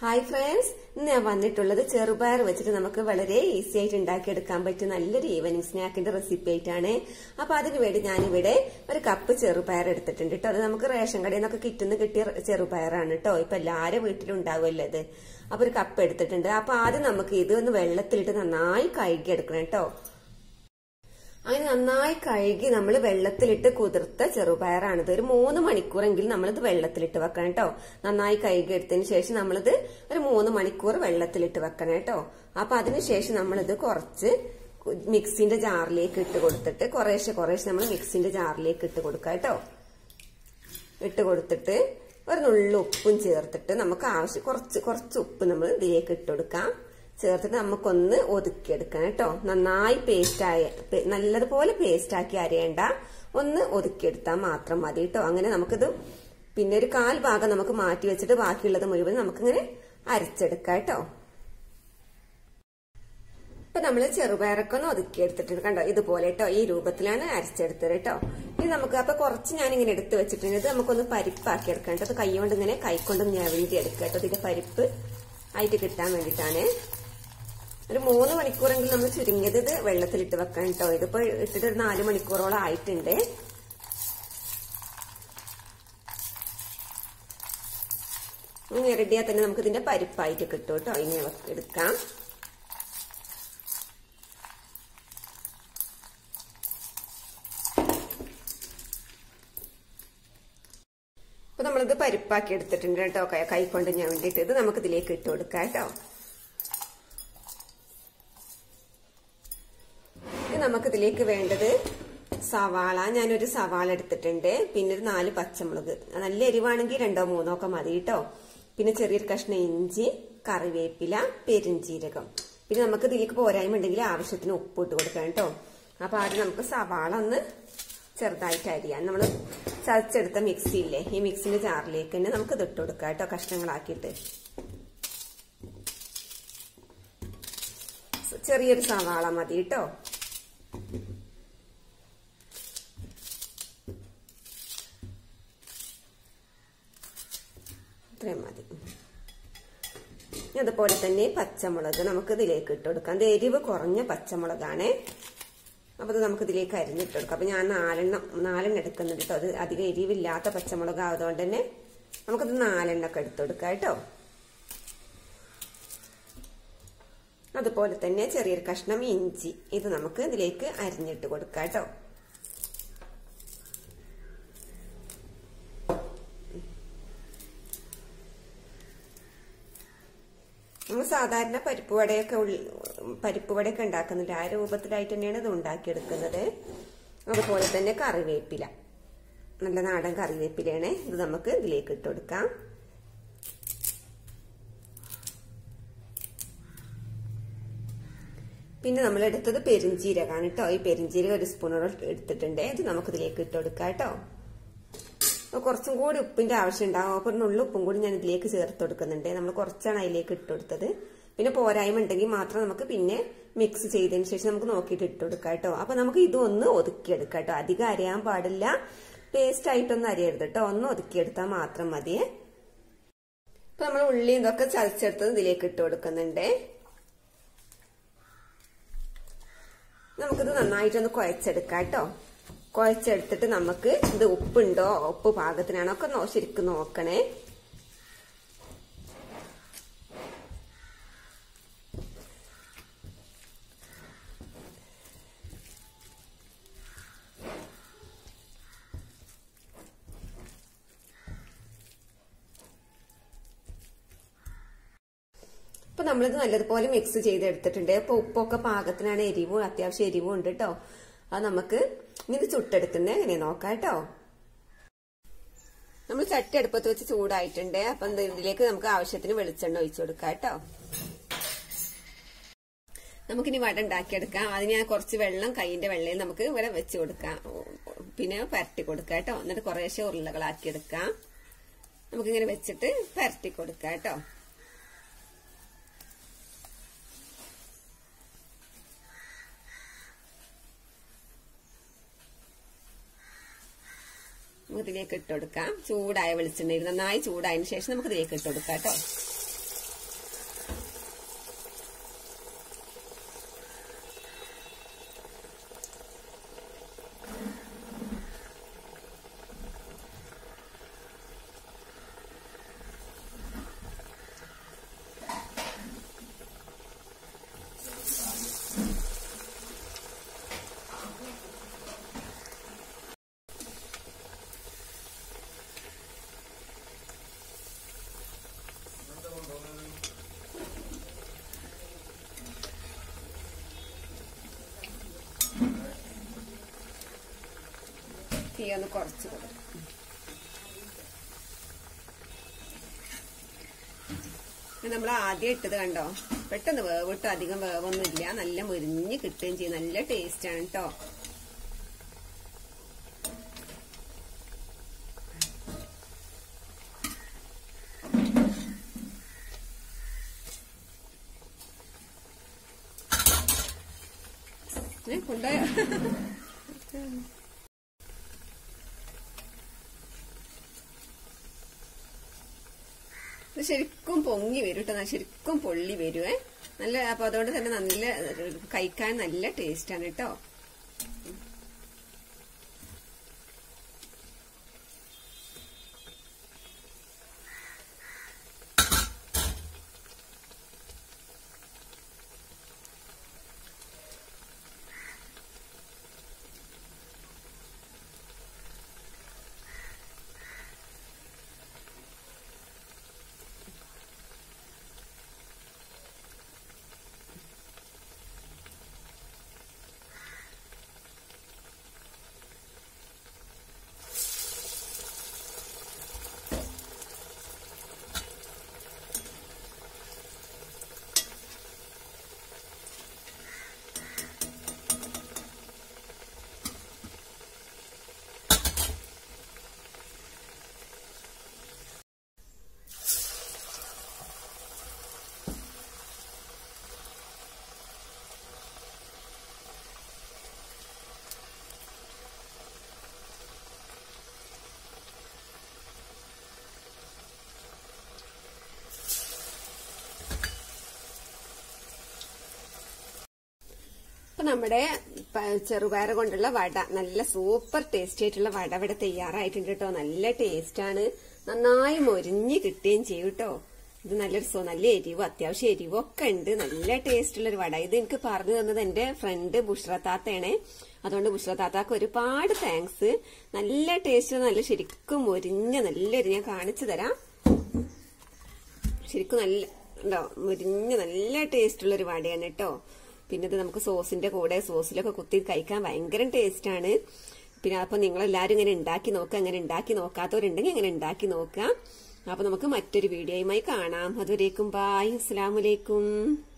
hi friends ഇന്ന് ഞാൻ വന്നിട്ടുള്ളത് ചെറുപയർ വെച്ചിട്ട് നമുക്ക് വളരെ ഈസി ആയിട്ട് ഉണ്ടാക്കിയെടുക്കാൻ പറ്റിയ നല്ലൊരു ഈവനിങ് സ്നാക്കിന്റെ റെസിപ്പി ആയിട്ടാണ് അപ്പൊ അതിനു വേണ്ടി ഞാനിവിടെ ഒരു കപ്പ് ചെറുപയർ എടുത്തിട്ടുണ്ട് കേട്ടോ അത് നമുക്ക് റേഷൻ കടയിൽ നിന്നൊക്കെ കിട്ടുന്ന കിട്ടിയ ചെറുപയറാണ് കേട്ടോ ഇപ്പൊ എല്ലാവരും വീട്ടിലും ഉണ്ടാവുമല്ലോ ഇത് അപ്പൊ ഒരു കപ്പ് എടുത്തിട്ടുണ്ട് അപ്പൊ ആദ്യം നമുക്ക് ഇത് ഒന്ന് വെള്ളത്തിലിട്ട് നന്നായി കഴുകി എടുക്കണം കേട്ടോ അങ്ങനെ നന്നായി കഴുകി നമ്മൾ വെള്ളത്തിലിട്ട് കുതിർത്ത ചെറുപയറാണിത് ഒരു മൂന്ന് മണിക്കൂറെങ്കിലും നമ്മളിത് വെള്ളത്തിലിട്ട് വെക്കണം കേട്ടോ നന്നായി കഴുകി എടുത്തതിന് ശേഷം നമ്മളിത് ഒരു മൂന്ന് മണിക്കൂർ വെള്ളത്തിലിട്ട് വെക്കണം കേട്ടോ അപ്പൊ അതിനുശേഷം നമ്മളിത് കുറച്ച് മിക്സിന്റെ ജാറിലേക്ക് ഇട്ട് കൊടുത്തിട്ട് കുറേശ്ശെ കുറേശ്ശെ നമ്മൾ മിക്സിന്റെ ജാറിലേക്ക് ഇട്ട് കൊടുക്കാം കേട്ടോ ഇട്ട് കൊടുത്തിട്ട് ഒരു നുള്ളു ഉപ്പും ചേർത്തിട്ട് നമുക്ക് ആവശ്യം കുറച്ച് കുറച്ച് ഉപ്പ് നമ്മൾ ഇതിലേക്ക് ഇട്ട് കൊടുക്കാം ചേർത്തിട്ട് നമുക്കൊന്ന് ഒതുക്കിയെടുക്കണം കേട്ടോ നന്നായി പേസ്റ്റ് ആയ നല്ലതുപോലെ പേസ്റ്റ് ആക്കി അരയേണ്ട ഒന്ന് ഒതുക്കിയെടുത്താൽ മാത്രം മതി കേട്ടോ അങ്ങനെ നമുക്കിത് പിന്നെ ഒരു കാൽ ഭാഗം നമുക്ക് മാറ്റി വെച്ചിട്ട് ബാക്കിയുള്ളത് മുഴുവൻ നമുക്കിങ്ങനെ അരച്ചെടുക്കാം കേട്ടോ ഇപ്പൊ നമ്മൾ ചെറുപയറൊക്കെ ഒന്ന് ഒതുക്കിയെടുത്തിട്ടുണ്ട് കണ്ടോ ഇതുപോലെ കേട്ടോ ഈ രൂപത്തിലാണ് അരച്ചെടുത്തത് കേട്ടോ ഇനി നമുക്ക് അപ്പൊ കുറച്ച് ഞാൻ ഇങ്ങനെ എടുത്ത് വെച്ചിട്ടുണ്ട് ഇത് നമുക്കൊന്ന് പരിപ്പാക്കി എടുക്കാം കേട്ടോ അത് കൈകൊണ്ട് ഇങ്ങനെ കൈകൊണ്ട് ഞവണ്ടി എടുക്കുക കേട്ടോ ഇതിന്റെ പരിപ്പ് ആയിട്ട് കിട്ടാൻ വേണ്ടിയിട്ടാണ് ഒരു മൂന്ന് മണിക്കൂറെങ്കിലും നമ്മൾ ചുരുങ്ങിയത് ഇത് വെള്ളത്തിലിട്ട് വെക്കണം കേട്ടോ ഇതിപ്പോ ഇട്ടിട്ട് ഒരു നാല് മണിക്കൂറോളം ആയിട്ടുണ്ട് ഇനി റെഡിയാ തന്നെ നമുക്ക് ഇതിന്റെ പരിപ്പായിട്ട് കിട്ടും കേട്ടോ ഇനി എടുക്കാം അപ്പൊ നമ്മളിത് പരിപ്പാക്കി എടുത്തിട്ടുണ്ട് കേട്ടോ കൈക്കൊണ്ട് ഞാൻ വേണ്ടിയിട്ട് ഇത് നമുക്ക് ഇതിലേക്ക് ഇട്ട് കൊടുക്കാം കേട്ടോ നമുക്ക് ഇതിലേക്ക് വേണ്ടത് സവാള ഞാനൊരു സവാള എടുത്തിട്ടുണ്ട് പിന്നെ ഒരു നാല് പച്ചമുളക് നല്ല എരിവാണെങ്കിൽ രണ്ടോ മൂന്നോ ഒക്കെ മതി കേട്ടോ പിന്നെ ചെറിയൊരു കഷ്ണം ഇഞ്ചി കറിവേപ്പില പെരിഞ്ചീരകം പിന്നെ നമുക്ക് ഇതിലേക്ക് പോരായ്മ ഉണ്ടെങ്കിൽ ആവശ്യത്തിന് ഉപ്പ് ഇട്ട് കൊടുക്കാം കേട്ടോ അപ്പൊ ആദ്യം നമുക്ക് സവാള ഒന്ന് ചെറുതായിട്ട് അരിയാൻ നമ്മൾ ചതച്ചെടുത്ത മിക്സി ഇല്ലേ ഈ മിക്സിന്റെ ജാറിലേക്ക് തന്നെ നമുക്ക് ഇതിട്ട് കൊടുക്കാം കേട്ടോ കഷ്ണങ്ങളാക്കിയിട്ട് ചെറിയൊരു സവാള മതി കേട്ടോ ഇത്രയും മതി അതുപോലെ തന്നെ പച്ചമുളക് നമുക്ക് ഇതിലേക്ക് ഇട്ട് കൊടുക്കാം ഇത് എരിവ് കുറഞ്ഞ പച്ചമുളകാണ് അപ്പൊ അത് നമുക്ക് ഇതിലേക്ക് അരിഞ്ഞിട്ട് കൊടുക്കാം അപ്പൊ ഞാൻ നാലെണ്ണം നാലെണ്ണം എടുക്കുന്നുണ്ട് കേട്ടോ അത് അധികം എരിവില്ലാത്ത പച്ചമുളക് ആയതുകൊണ്ട് തന്നെ നമുക്കത് നാലെണ്ണൊക്കെ എടുത്തു കൊടുക്കാം കേട്ടോ അതുപോലെ തന്നെ ചെറിയൊരു കഷ്ണം ഇഞ്ചി ഇത് നമുക്ക് ഇതിലേക്ക് അരിഞ്ഞിട്ട് കൊടുക്കാം കേട്ടോ നമ്മൾ സാധാരണ പരിപ്പ് വടയൊക്കെ പരിപ്പ് വടയൊക്കെ ഉണ്ടാക്കുന്നുണ്ട് ആ രൂപത്തിലായിട്ട് തന്നെയാണ് ഇത് ഉണ്ടാക്കിയെടുക്കുന്നത് അതുപോലെ തന്നെ കറിവേപ്പില നല്ല നാടൻ കറിവേപ്പിലയാണ് ഇത് നമുക്ക് ഇതിലേക്ക് ഇട്ട് കൊടുക്കാം പിന്നെ നമ്മൾ എടുത്തത് പെരിഞ്ചീരകമാണ് കേട്ടോ ഈ പെരിഞ്ചീരകം ഒരു സ്പൂണോളം എടുത്തിട്ടുണ്ട് ഇത് നമുക്ക് ഇതിലേക്ക് ഇട്ട് കൊടുക്കാം കേട്ടോ കുറച്ചും കൂടി ഉപ്പിന്റെ ആവശ്യം ഉണ്ടാകും അപ്പൊ നുള്ള ഉപ്പും കൂടി ഞാൻ ഇതിലേക്ക് ചേർത്ത് കൊടുക്കുന്നുണ്ട് നമ്മൾ കുറച്ചാണ് അതിലേക്ക് ഇട്ട് കൊടുത്തത് പിന്നെ പോരായ്മ ഉണ്ടെങ്കിൽ മാത്രം നമുക്ക് പിന്നെ മിക്സ് ചെയ്തതിന് ശേഷം നമുക്ക് നോക്കിയിട്ട് ഇട്ട് കൊടുക്കാം കേട്ടോ അപ്പൊ നമുക്ക് ഇതൊന്ന് ഒതുക്കിയെടുക്കാം കേട്ടോ അധികം അരയാൻ പാടില്ല പേസ്റ്റ് ആയിട്ടൊന്നും അരിയരുത് കേട്ടോ ഒന്ന് ഒതുക്കിയെടുത്താൽ മാത്രം മതിയേ ഇപ്പൊ നമ്മൾ ഉള്ളി ഇതൊക്കെ ചതച്ചെടുത്തത് ഇതിലേക്ക് ഇട്ട് കൊടുക്കുന്നുണ്ട് നമുക്കിത് നന്നായിട്ടൊന്ന് കുഴച്ചെടുക്കാം കേട്ടോ കുഴച്ചെടുത്തിട്ട് നമുക്ക് ഇത് ഉപ്പുണ്ടോ ഉപ്പ് പാകത്തിനാണോ ഒക്കെ ശരിക്കും നോക്കണേ ഇപ്പൊ നമ്മളിത് നല്ലതുപോലെ മിക്സ് ചെയ്തെടുത്തിട്ടുണ്ട് ഇപ്പൊ ഉപ്പൊക്കെ പാകത്തിനാണ് എരിവും അത്യാവശ്യം എരിവും ഉണ്ട് കേട്ടോ അത് നമുക്ക് ഇനി ഇത് ചുട്ടെടുക്കുന്നത് എങ്ങനെ നോക്കാം കേട്ടോ നമ്മൾ ചട്ടി അടുപ്പത്ത് വെച്ച് ചൂടായിട്ടുണ്ട് അപ്പൊ ഇതിലേക്ക് നമുക്ക് ആവശ്യത്തിന് വെളിച്ചെണ്ണ ഒഴിച്ചു കൊടുക്കാം കേട്ടോ നമുക്കിനി വട ഉണ്ടാക്കിയെടുക്കാം അതിന് ഞാൻ കുറച്ച് വെള്ളം കൈയിന്റെ വെള്ളയിൽ നമുക്ക് ഇവിടെ വെച്ച് കൊടുക്കാം പിന്നെ പരട്ടി കൊടുക്കാം കേട്ടോ എന്നിട്ട് കുറേശ്ശെ ഉരുളകളാക്കി എടുക്കാം നമുക്കിങ്ങനെ വെച്ചിട്ട് പരട്ടി കൊടുക്കാം കേട്ടോ ഇതിലേക്ക് ഇട്ട് കൊടുക്കാം ചൂടായ വെളിച്ചെണ്ണയിൽ നന്നായി ചൂടായതിനു ശേഷം നമുക്ക് ഇതിലേക്ക് ഇട്ട് കൊടുക്കാം കേട്ടോ തീ ഒന്ന് കുറച്ച് കൊടുക്കും നമ്മൾ ആദ്യം ഇട്ടത് കണ്ടോ പെട്ടെന്ന് വേവിട്ട് അധികം വേവൊന്നും ഇല്ല നല്ല മുരിഞ്ഞ് കിട്ടുകയും ചെയ്യും നല്ല ടേസ്റ്റ് ആണ് കേട്ടോ കൊണ്ടുപോയ ഇത് ശരിക്കും പൊങ്ങി വരും കേട്ടോ ശരിക്കും പൊള്ളി വരുവേ നല്ല അപ്പൊ അതുകൊണ്ട് തന്നെ നല്ല കഴിക്കാൻ നല്ല ടേസ്റ്റ് ആണ് കേട്ടോ അപ്പൊ നമ്മുടെ പ- ചെറുപയർ കൊണ്ടുള്ള വട നല്ല സൂപ്പർ ടേസ്റ്റി ആയിട്ടുള്ള വട ഇവിടെ തയ്യാറായിട്ടുണ്ട് കേട്ടോ നല്ല ടേസ്റ്റ് ആണ് നന്നായി മൊരിഞ്ഞ് കിട്ടുകയും ചെയ്യും കേട്ടോ ഇത് നല്ലൊരു സോ നല്ല എരിവും അത്യാവശ്യം എരിവും ഒക്കെ ഉണ്ട് നല്ല ടേസ്റ്റ് ഉള്ള ഒരു വട ഇത് എനിക്ക് പറഞ്ഞു തന്നത് എന്റെ ഫ്രണ്ട് ബുഷ്രത്താത്തയാണ് അതുകൊണ്ട് ബുഷ്രത്താത്താക്ക് ഒരുപാട് താങ്ക്സ് നല്ല ടേസ്റ്റ് നല്ല ശരിക്കും മൊരിഞ്ഞ നല്ലൊരു ഞാൻ കാണിച്ചു തരാം ശരിക്കും നല്ല ഉണ്ടോ മുരിഞ്ഞ് നല്ല ടേസ്റ്റ് ഉള്ള ഒരു വടയാണ് കേട്ടോ പിന്നെ ഇത് നമുക്ക് സോസിന്റെ കൂടെ സോസിലൊക്കെ കുത്തി കഴിക്കാൻ ഭയങ്കര ടേസ്റ്റ് ആണ് പിന്നെ അപ്പൊ നിങ്ങൾ എല്ലാവരും ഇങ്ങനെ ഉണ്ടാക്കി നോക്കുക അങ്ങനെ ഉണ്ടാക്കി നോക്കാത്തവരുണ്ടെങ്കിൽ ഇങ്ങനെ ഉണ്ടാക്കി നോക്കുക അപ്പൊ നമുക്ക് മറ്റൊരു വീഡിയോയുമായി കാണാം അതുവരേക്കും ബായ് അസ്സലാമലൈക്കും